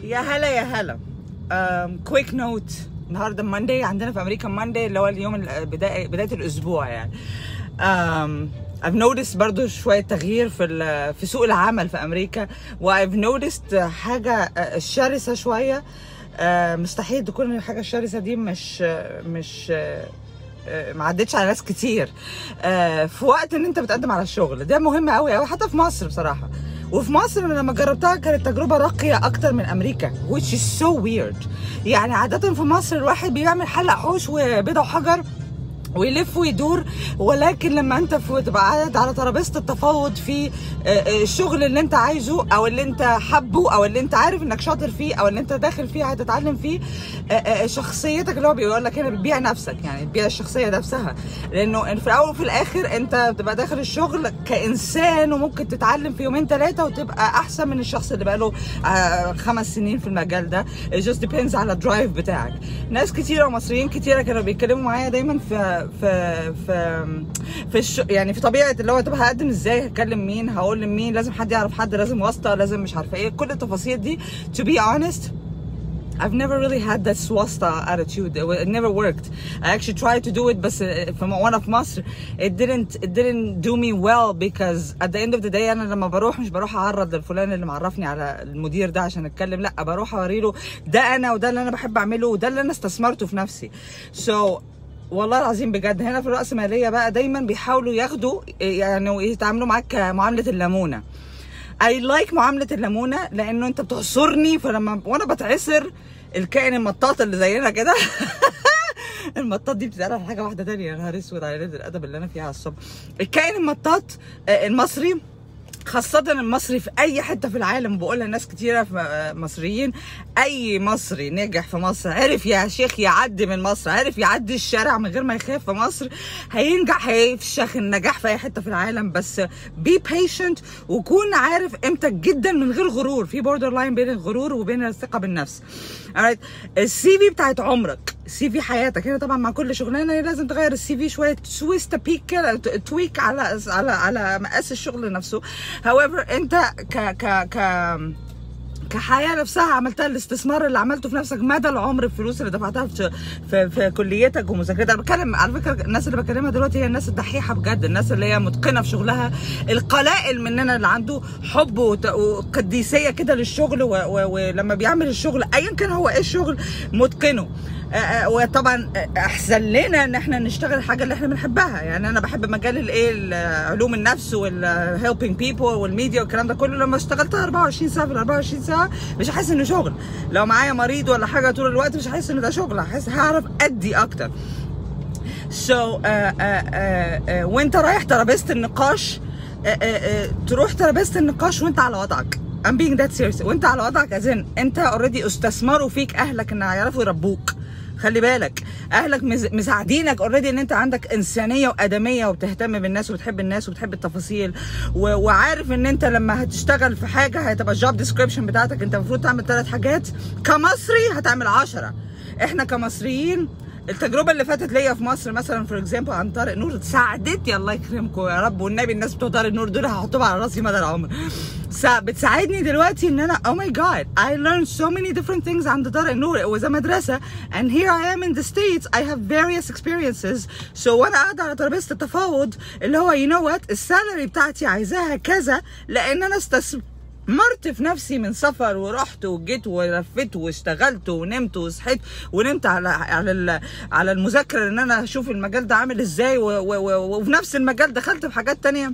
يا هلا يا هلا كويك نوت النهارده ماندي عندنا في امريكا ماندي اللي هو اليوم ال- بدايه بدايه الاسبوع يعني um, I've noticed برضو شوية تغيير في ال- في سوق العمل في أمريكا و I've noticed حاجة آه، شرسة شوية آه، مستحيل تكون الحاجة الشرسة دي مش آه، مش آه، آه، ما عدتش على ناس كتير آه، في وقت ان انت بتقدم على الشغل ده مهم قوي قوي حتى في مصر بصراحه وفي مصر لما جربتها كانت تجربه راقيه اكتر من امريكا which is so weird يعني عاده في مصر الواحد بيعمل حلق حوش وبيضه وحجر ويلف ويدور ولكن لما انت في- تبقى قاعد على ترابيزه التفاوض في آه، آه، الشغل اللي انت عايزه او اللي انت حبه او اللي انت عارف انك شاطر فيه او اللي انت داخل فيه هتتعلم فيه آه، آه، شخصيتك اللي هو بيقول لك هنا بتبيع نفسك يعني بتبيع الشخصيه نفسها لانه في الاول وفي الاخر انت بتبقى داخل الشغل كانسان وممكن تتعلم في يومين ثلاثه وتبقى احسن من الشخص اللي بقاله آه، خمس سنين في المجال ده it just depends على الدرايف بتاعك ناس كتيره ومصريين كتيره كانوا بيتكلموا معايا دايما في في في في الش... يعني في طبيعه اللي هو طب هقدم ازاي هكلم مين هقول لمين لازم حد يعرف حد لازم واسطه لازم مش عارفه ايه كل التفاصيل دي to be honest I've never really had that swasta attitude. It wa- it never worked. I actually tried to do it, but uh, from one of Masr, it didn't it didn't do me well because at the end of the day أنا لما بروح مش بروح أعرض للفلان اللي معرفني على المدير ده عشان أتكلم لا بروح أوري له ده أنا وده اللي أنا بحب أعمله وده اللي أنا استثمرته في نفسي. So والله العظيم بجد هنا في الرأسمالية بقى دايما بيحاولوا ياخدوا يعني يتعاملوا معاك كمعاملة الليمونة. اي لايك معامله الليمونه لانه انت بتعصرني فلما وانا بتعصر الكائن المطاط اللي زينا كده المطاط دي بتتقال على حاجه واحده تانية يا نهار اسود على قله الادب اللي انا فيها على الصبح الكائن المطاط آه، المصري خاصة المصري في أي حتة في العالم بقولها ناس كتيرة في آه، مصريين أي مصري نجح في مصر عرف يا شيخ يعدي من مصر عرف يعدي الشارع من غير ما يخاف في مصر هينجح هيفشخ النجاح في أي حتة في العالم بس بي patient وكون عارف قيمتك جدا من غير غرور في بوردر لاين بين الغرور وبين الثقة بالنفس alright السي في بتاعت عمرك سي في حياتك هنا طبعا مع كل شغلانه لازم تغير السي في شويه تويست بيك كده تويك على على على مقاس الشغل نفسه however انت ك ك ك كحياه نفسها عملتها الاستثمار اللي عملته في نفسك مدى العمر الفلوس اللي دفعتها في في, في كليتك ومذاكرتك انا بتكلم على فكره الناس اللي بكلمها دلوقتي هي الناس الدحيحه بجد الناس اللي هي متقنه في شغلها القلائل مننا اللي عنده حب وت- وقديسيه كده للشغل و- و- ولما بيعمل الشغل ايا كان هو ايه الشغل متقنه آه، آه، وطبعا آه، احسن لنا ان احنا نشتغل الحاجه اللي احنا بنحبها يعني انا بحب مجال الايه ال- علوم النفس والهيلبينج بيبل والميديا والكلام ده كله لما اشتغلتها 24 ساعه في ال 24 ساعه مش هحس انه شغل لو معايا مريض ولا حاجه طول الوقت مش هحس ان ده شغل هحس هعرف ادي اكتر سو so, uh, uh, uh, uh, وانت رايح ترابيزه النقاش uh, uh, uh, تروح ترابيزه النقاش وانت على وضعك I'm being that serious وانت على وضعك ازن انت اوريدي استثمروا فيك اهلك ان هيعرفوا يربوك خلي بالك اهلك مز- مساعدينك اوريدي ان انت عندك انسانيه وادميه وبتهتم بالناس وبتحب الناس وبتحب التفاصيل و... وعارف ان انت لما هتشتغل في حاجه هتبقى الجوب ديسكريبشن بتاعتك انت المفروض تعمل ثلاث حاجات كمصري هتعمل عشرة احنا كمصريين التجربه اللي فاتت ليا في مصر مثلا فور اكزامبل عن طارق نور ساعدتني الله يكرمكم يا رب والنبي الناس بتوع طارق نور دول هحطهم على راسي مدى العمر سا- بتساعدني دلوقتي ان انا oh my god I learned so many different things عند طارق نور it was a مدرسه and here I am in the states I have various experiences so وانا قاعده على ترابيزه التفاوض اللي هو you know what السالري بتاعتي عايزاها كذا لان انا استثمرت مرت في نفسي من سفر ورحت وجيت ولفيت واشتغلت ونمت وصحيت ونمت على على ال- على المذاكره ان انا اشوف المجال ده عامل ازاي و- و- و- وفي نفس المجال دخلت في حاجات تانية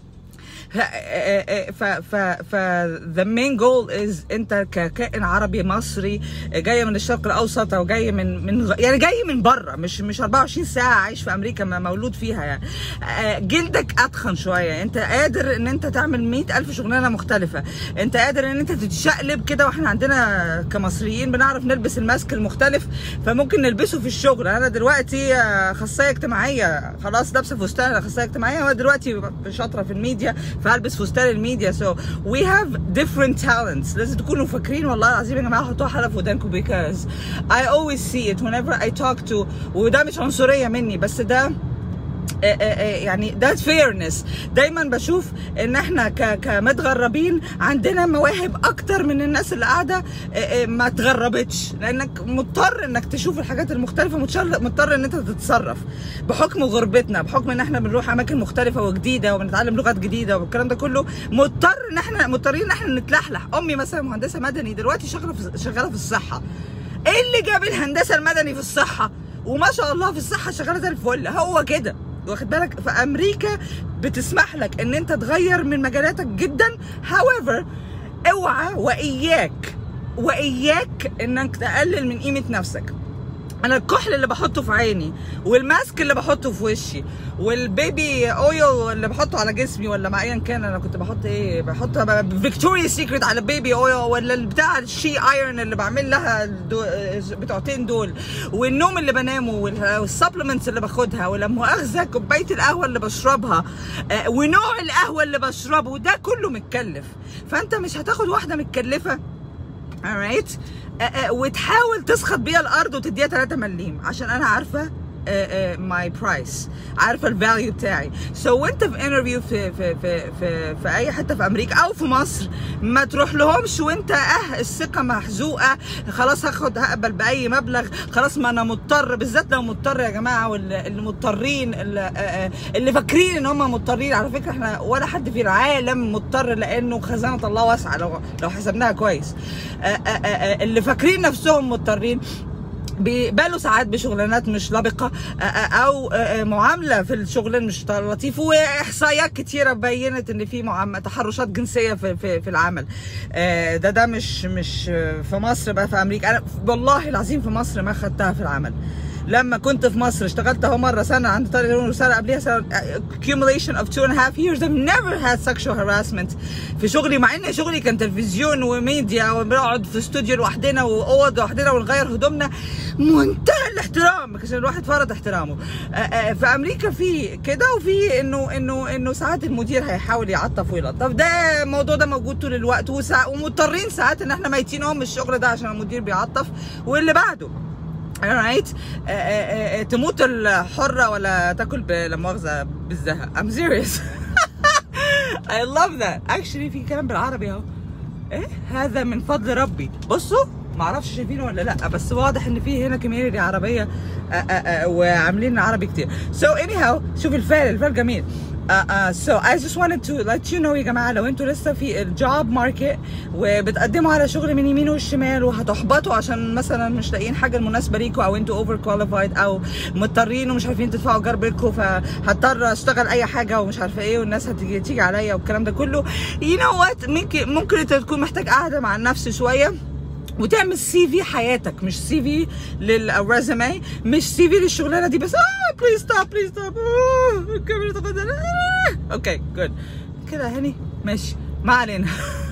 ف ف ف the main goal is انت ككائن عربي مصري جاي من الشرق الاوسط او جاي من من يعني جاي من بره مش مش 24 ساعه عايش في امريكا ما مولود فيها يعني آه، جلدك اتخن شويه انت قادر ان انت تعمل 100 الف شغلانه مختلفه انت قادر ان انت تتشقلب كده واحنا عندنا كمصريين بنعرف نلبس الماسك المختلف فممكن نلبسه في الشغل انا دلوقتي آه، اخصائيه اجتماعيه خلاص لابسه فستان اخصائيه اجتماعيه وانا دلوقتي شاطره في الميديا فالبس فستان الميديا so we have different talents لازم تكونوا فاكرين والله العظيم يا جماعه حطوها حلقه في ودانكم because I always see it whenever I talk to وده مش عنصريه مني بس ده آه، آه، آه، يعني ده فيرنس دايما بشوف ان احنا ك- كمتغربين عندنا مواهب اكتر من الناس اللي قاعده آه، آه، ما تغربتش لانك مضطر انك تشوف الحاجات المختلفه متشر- مضطر ان انت تتصرف بحكم غربتنا بحكم ان احنا بنروح اماكن مختلفه وجديده وبنتعلم لغات جديده والكلام ده كله مضطر ان احنا مضطرين ان احنا نتلحلح امي مثلا مهندسه مدني دلوقتي شغاله في شغاله في الصحه ايه اللي جاب الهندسه المدني في الصحه وما شاء الله في الصحه شغاله زي الفل هو كده واخد بالك في امريكا بتسمح لك ان انت تغير من مجالاتك جدا however اوعى واياك واياك انك تقلل من قيمه نفسك انا الكحل اللي بحطه في عيني والماسك اللي بحطه في وشي والبيبي اويل اللي بحطه على جسمي ولا مع ايا كان انا كنت بحط ايه بحط فيكتوريا سيكريت على بيبي اويل ولا بتاع الشي ايرون اللي بعمل لها الدو... بتوعتين دول والنوم اللي بنامه والسبلمنتس اللي باخدها ولا مؤاخذه كوبايه القهوه اللي بشربها آه، ونوع القهوه اللي بشربه ده كله متكلف فانت مش هتاخد واحده متكلفه alright آه، آه، وتحاول تسخط بيها الارض وتديها 3 مليم عشان انا عارفه ماي برايس عارفه الفاليو بتاعي سو so وانت في انترفيو في في في في في اي حته في امريكا او في مصر ما تروح لهمش وانت اه الثقه محزوقه خلاص هاخد هقبل باي مبلغ خلاص ما انا مضطر بالذات لو مضطر يا جماعه واللي اللي مضطرين اللي, آه، آه، اللي فاكرين ان هم مضطرين على فكره احنا ولا حد في العالم مضطر لانه خزانه الله واسعه لو لو حسبناها كويس آه، آه، آه، آه، اللي فاكرين نفسهم مضطرين بيقبلوا ساعات بشغلانات مش لبقه آه، آه، او آه، آه، معامله في الشغل مش لطيف واحصائيات كتيره بينت ان في معامله تحرشات جنسيه في في, في العمل آه، ده ده مش مش آه، في مصر بقى في امريكا انا والله العظيم في مصر ما خدتها في العمل لما كنت في مصر اشتغلت اهو مره سنه عند طارق وسنه قبلها سنه accumulation of two and a half years I've never had sexual harassment في شغلي مع ان شغلي كان تلفزيون وميديا وبنقعد في استوديو لوحدنا واوض لوحدنا ونغير هدومنا منتهى الاحترام عشان الواحد فرض احترامه آه، آه، في امريكا في كده وفي انه انه انه ساعات المدير هيحاول يعطف ويلطف ده الموضوع ده موجود طول الوقت وسا- ومضطرين ساعات ان احنا ميتين اهو من الشغل ده عشان المدير بيعطف واللي بعده alright آه، آه، آه، تموت الحرة ولا تاكل ب- لا مؤاخذة بالزهق I'm serious I love that actually في كلام بالعربي اهو ايه هذا من فضل ربي بصوا معرفش شايفينه ولا لا بس واضح ان في هنا كوميونتي عربيه آه، آه، آه، وعاملين عربي كتير so anyhow شوف الفال الفال جميل Uh, uh, so I just wanted to let you know يا جماعه لو انتوا لسه في الجوب ماركت وبتقدموا على شغل من يمين والشمال وهتحبطوا عشان مثلا مش لاقيين حاجه المناسبه ليكوا او انتوا اوفر كواليفايد او مضطرين ومش عارفين تدفعوا جربكم فهضطر اشتغل اي حاجه ومش عارفه ايه والناس هتيجي تيجي عليا والكلام ده كله you know what ممكن ممكن انت تكون محتاج قاعده مع النفس شويه وتعمل سي في حياتك مش سي في للريزومي مش سي في للشغلانه دي بس اه بليز ستوب بليز ستوب الكاميرا تاخد آه. اوكي جود كده هني ماشي ما علينا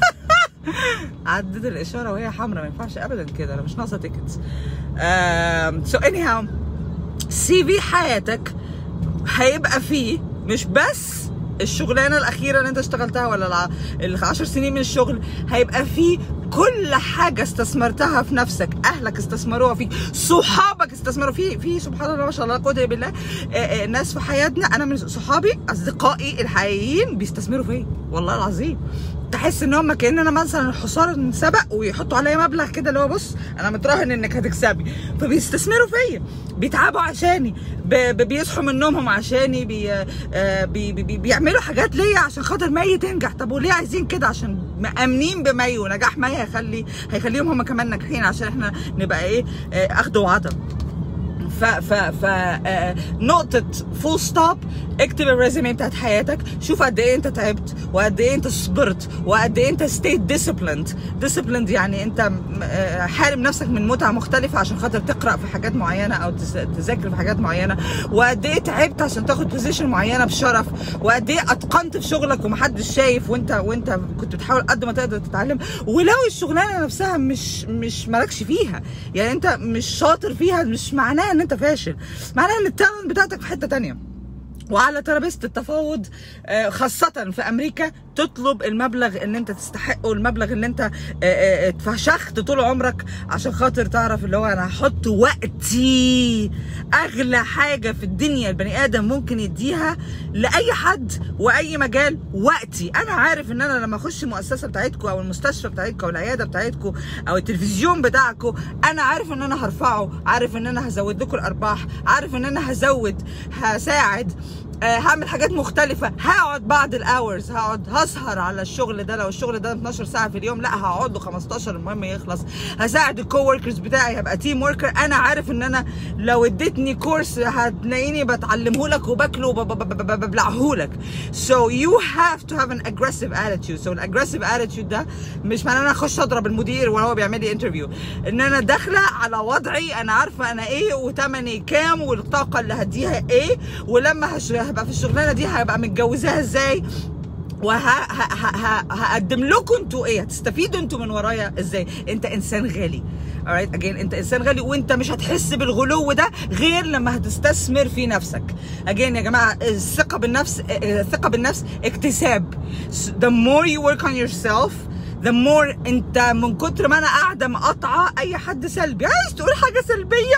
عدت الاشاره وهي حمراء ما ينفعش ابدا كده انا مش ناقصه تيكتس سو اني هاو سي في حياتك هيبقى فيه مش بس الشغلانه الاخيره اللي انت اشتغلتها ولا الع- العشر سنين من الشغل هيبقى فيه كل حاجه استثمرتها في نفسك اهلك استثمروها فيك صحابك استثمروا في في سبحان الله ما شاء الله لا قوه الا بالله آه، آه، ناس في حياتنا انا من صحابي اصدقائي الحقيقيين بيستثمروا فيا والله العظيم تحس ان هم كان انا مثلا الحصان سبق ويحطوا عليا مبلغ كده اللي هو بص انا متراهن انك هتكسبي فبيستثمروا فيا بيتعبوا عشاني ب- ب- بيصحوا من نومهم عشاني بي آه، بي بي بي بيعملوا حاجات ليا عشان خاطر مي تنجح طب وليه عايزين كده عشان مأمنين بمي ونجاح مي هيخلي هيخليهم هم كمان ناجحين عشان احنا نبقى ايه آه، اخد وعطا ف ف ف آه، نقطة فول ستوب اكتب الريزومي بتاعت حياتك شوف قد ايه انت تعبت وقد ايه انت صبرت وقد ايه انت ستيت ديسيبليند ديسيبليند يعني انت م- آه، حارم نفسك من متعة مختلفة عشان خاطر تقرا في حاجات معينة او تس- تذاكر في حاجات معينة وقد ايه تعبت عشان تاخد بوزيشن معينة بشرف وقد ايه اتقنت في شغلك ومحدش شايف وانت وانت كنت بتحاول قد ما تقدر تتعلم ولو الشغلانة نفسها مش مش مالكش فيها يعني انت مش شاطر فيها مش معناها ان انت فاشل معناها ان التالنت بتاعتك في حتة تانية وعلى ترابيزه التفاوض آه، خاصة في أمريكا تطلب المبلغ اللي انت تستحقه المبلغ اللي انت آه، آه، اتفشخت طول عمرك عشان خاطر تعرف اللي هو انا هحط وقتي اغلى حاجه في الدنيا البني ادم ممكن يديها لاي حد واي مجال وقتي انا عارف ان انا لما اخش المؤسسه بتاعتكم او المستشفى بتاعتكم او العياده بتاعتكم او التلفزيون بتاعكم انا عارف ان انا هرفعه عارف ان انا هزود لكم الارباح عارف ان انا هزود هساعد آه، هعمل حاجات مختلفة هقعد بعد الاورز هقعد هسهر على الشغل ده لو الشغل ده 12 ساعة في اليوم لا هقعد له 15 المهم يخلص هساعد الكو وركرز بتاعي هبقى تيم وركر انا عارف ان انا لو اديتني كورس هتلاقيني بتعلمه لك وباكله وببلعه لك so you have to have an aggressive attitude so الاجريسيف attitude ده مش معناه ان انا اخش اضرب المدير وهو بيعمل لي انترفيو ان انا داخله على وضعي انا عارفه انا ايه وتمني كام والطاقه اللي هديها ايه ولما هش- هبقى في الشغلانه دي هبقى متجوزاها ازاي وهقدم لكم انتوا ايه هتستفيدوا انتوا من ورايا ازاي انت انسان غالي alright again انت انسان غالي وانت مش هتحس بالغلو ده غير لما هتستثمر في نفسك again يا جماعه الثقه بالنفس الثقه بالنفس اكتساب the more you work on yourself the more انت من كتر ما انا قاعده مقاطعه اي حد سلبي عايز تقول حاجه سلبيه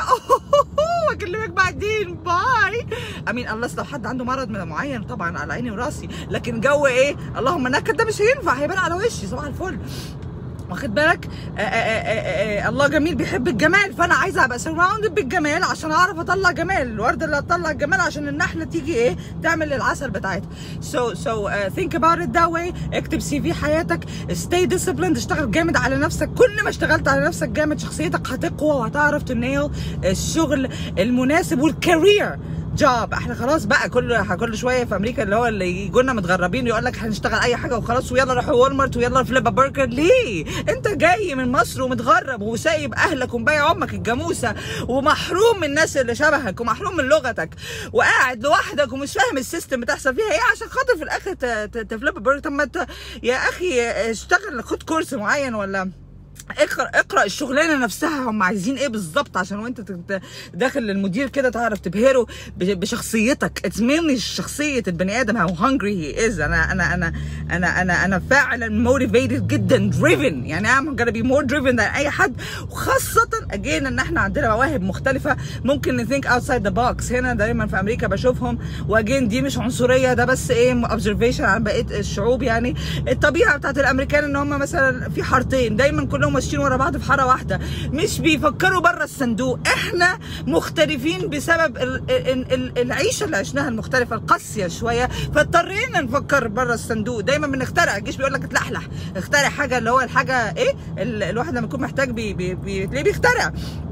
اكلمك بعدين باي امين الله لو حد عنده مرض من معين طبعا على عيني وراسي لكن جو ايه اللهم نكد ده مش هينفع هيبان على وشي صباح الفل واخد بالك آآ آآ آآ الله جميل بيحب الجمال فانا عايزه ابقى سراوندد بالجمال عشان اعرف اطلع جمال الورده اللي هتطلع الجمال عشان النحله تيجي ايه تعمل العسل بتاعتها so so uh, think about it that way اكتب سي في حياتك stay disciplined اشتغل جامد على نفسك كل ما اشتغلت على نفسك جامد شخصيتك هتقوى وهتعرف تنيل الشغل المناسب والكارير جوب احنا خلاص بقى كل كل شويه في امريكا اللي هو اللي يجوا لنا متغربين يقول لك هنشتغل اي حاجه وخلاص ويلا روحوا وولمارت ويلا فليبا برجر ليه؟ انت جاي من مصر ومتغرب وسايب اهلك ومبايع امك الجاموسه ومحروم من الناس اللي شبهك ومحروم من لغتك وقاعد لوحدك ومش فاهم السيستم بتحصل فيها ايه عشان خاطر في الاخر ت- ت- تفليبا برجر طب ما ت- يا اخي اشتغل خد كورس معين ولا اقرا اقرا الشغلانه نفسها هم عايزين ايه بالظبط عشان وانت تت- داخل للمدير كده تعرف تبهره ب- بشخصيتك اتس مينلي شخصيه البني ادم هاو هانجري هي از انا انا انا انا انا انا فعلا موتيفيتد جدا دريفن يعني I'm gonna be more driven than اي حد وخاصه اجينا ان احنا عندنا مواهب مختلفه ممكن نثينك اوتسايد ذا بوكس هنا دايما في امريكا بشوفهم واجين دي مش عنصريه ده بس ايه اوبزرفيشن عن بقيه الشعوب يعني الطبيعه بتاعت الامريكان ان هم مثلا في حارتين دايما كلهم ماشيين ورا بعض في حاره واحده مش بيفكروا بره الصندوق احنا مختلفين بسبب ال- ال- ال- العيشه اللي عشناها المختلفه القاسيه شويه فاضطرينا نفكر بره الصندوق دايما بنخترع الجيش بيقول لك اتلحلح اخترع حاجه اللي هو الحاجه ايه ال- الواحد لما يكون محتاج بي بي بي ليه بيخترع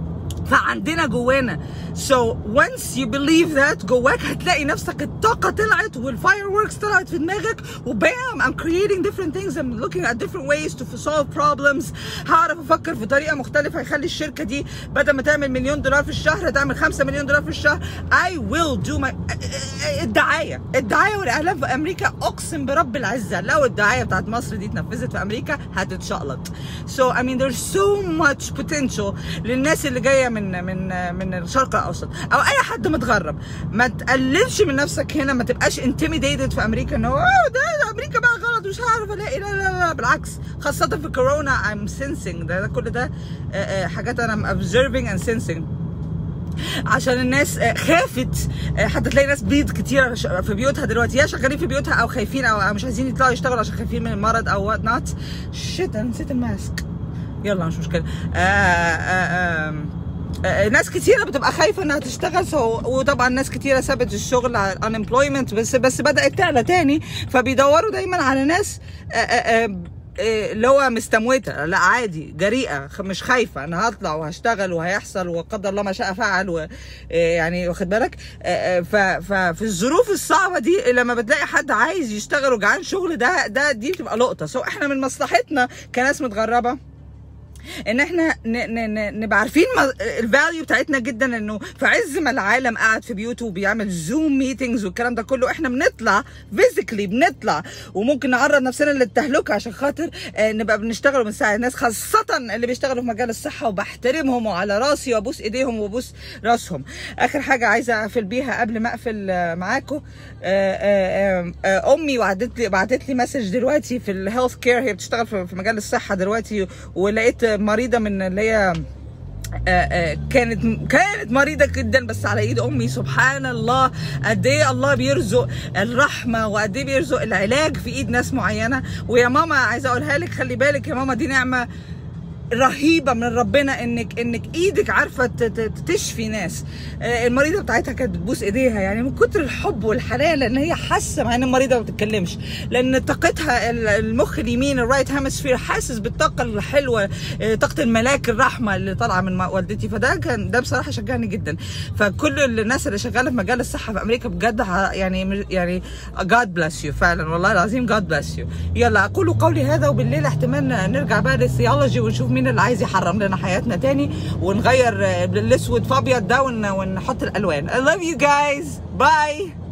فعندنا جوانا so once you believe that جواك هتلاقي نفسك الطاقة طلعت والفاير وركس طلعت في دماغك وبام I'm creating different things I'm looking at different ways to solve problems هعرف افكر في طريقة مختلفة يخلي الشركة دي بدل ما تعمل مليون دولار في الشهر تعمل 5 مليون دولار في الشهر I will do my الدعاية الدعاية والاعلام في امريكا اقسم برب العزة لو الدعاية بتاعت مصر دي اتنفذت في امريكا هتتشقلط so I mean there's so much potential للناس اللي جاية من من من الشرق الاوسط او اي حد متغرب ما تقللش من نفسك هنا ما تبقاش intimidated في امريكا ان هو "أوه، ده, ده امريكا بقى غلط مش هعرف الاقي لا لا لا بالعكس خاصة في كورونا I'm sensing ده, ده كل ده آه، آه، حاجات انا observing and sensing عشان الناس آه، خافت آه، حتى تلاقي ناس بيض كتير ش- في بيوتها دلوقتي يا شغالين في بيوتها او خايفين او أو مش عايزين يطلعوا يشتغلوا عشان خايفين من المرض او وات نوت شيت انا نسيت الماسك يلا مش مشكله آه آه آه آه، ناس كتيرة بتبقى خايفة انها تشتغل سو وطبعا ناس كتيرة سابت الشغل على unemployment بس بس بدأت تعلى تاني فبيدوروا دايما على ناس آه، آه، آه، آه، اللي هو مستموتة لا عادي جريئة خ- مش خايفة انا هطلع وهشتغل وهيحصل وقدر الله ما شاء فعل و آه، يعني واخد بالك آه، آه، ف- ففي الظروف الصعبة دي لما بتلاقي حد عايز يشتغل وجعان شغل ده ده دي بتبقى لقطة سو احنا من مصلحتنا كناس متغربة ان احنا ن- ن- ن- نبقى عارفين الفاليو بتاعتنا جدا انه في عز ما العالم قاعد في بيوته وبيعمل زوم ميتينجز والكلام ده كله احنا بنطلع فيزيكلي بنطلع وممكن نعرض نفسنا للتهلكه عشان خاطر آه، نبقى بنشتغل وبنساعد الناس خاصه اللي بيشتغلوا في مجال الصحه وبحترمهم وعلى راسي وابوس ايديهم وابوس راسهم اخر حاجه عايزه اقفل بيها قبل ما اقفل آه، معاكم آه، آه، آه، امي وعدت لي بعتت لي مسج دلوقتي في الهيلث كير هي بتشتغل في في مجال الصحه دلوقتي ولقيت مريضه من اللي هي آه، آه، كانت كانت مريضه جدا بس على ايد امي سبحان الله قد ايه الله بيرزق الرحمه وقد ايه بيرزق العلاج في ايد ناس معينه ويا ماما عايزه اقولها لك خلي بالك يا ماما دي نعمه رهيبه من ربنا انك انك ايدك عارفه ت- ت- تشفي ناس آه، المريضه بتاعتها كانت بتبوس ايديها يعني من كتر الحب والحنان لان هي حاسه مع ان المريضه ما بتتكلمش لان طاقتها ال- المخ اليمين الرايت هيمسفير حاسس بالطاقه الحلوه آه، طاقه الملاك الرحمه اللي طالعه من م- والدتي فده كان ده بصراحه شجعني جدا فكل الناس اللي شغاله في مجال الصحه في امريكا بجد ه- يعني يعني God bless you فعلا والله العظيم God bless you يلا اقول قولي هذا وبالليل احتمال نرجع بقى للثيولوجي ونشوف مين اللي عايز يحرم لنا حياتنا تاني ونغير آه، الاسود في ابيض ده ون- ونحط الالوان I love you guys bye